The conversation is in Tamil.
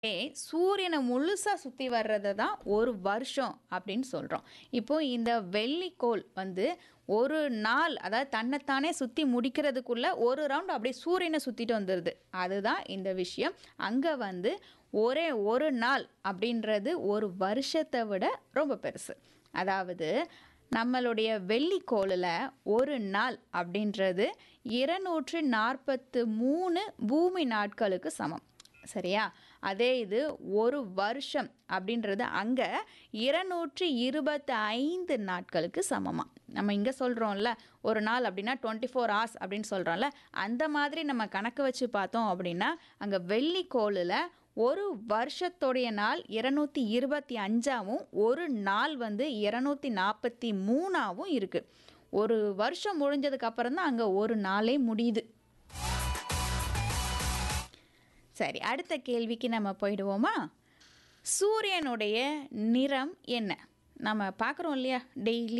ஏ சூரியனை முழுசா சுத்தி வர்றத தான் ஒரு வருஷம் அப்படின்னு சொல்றோம். இப்போ இந்த வெள்ளிக்கோள் வந்து ஒரு நாள் அதாவது தன்னைத்தானே சுத்தி முடிக்கிறதுக்குள்ள ஒரு ரவுண்ட் அப்படியே சூரியனை சுத்திட்டு வந்துருது. அதுதான் இந்த விஷயம். அங்க வந்து ஒரே ஒரு நாள் அப்படின்றது ஒரு வருஷத்தை விட ரொம்ப பெருசு. அதாவது நம்மளுடைய வெள்ளிக்கோளுல ஒரு நாள் அப்படின்றது 243 பூமி நாட்களுக்கு சமம். சரியா? அதே இது ஒரு வருஷம் அப்படின்றது அங்க 225 நாட்களுக்கு சமமாம். நம்ம இங்க சொல்றோம்ல, ஒரு நாள் அப்படின்னா 24 ஹார்ஸ் அப்படின்னு சொல்றோம்ல, அந்த மாதிரி நம்ம கணக்கு வச்சு பார்த்தோம் அப்படின்னா, அங்க வெள்ளிக்கோளுல ஒரு வருஷத்துடைய நாள் 225ஆவும், ஒரு நாள் வந்து 243ஆவும் இருக்கு. ஒரு வருஷம் முடிஞ்சதுக்கு அப்புறம் தான் அங்க ஒரு நாளே முடியுது. சரி, அடுத்த கேள்விக்கு நம்ம போயிடுவோமா? சூரியனுடைய நிறம் என்ன? நம்ம பார்க்குறோம் இல்லையா? டெய்லி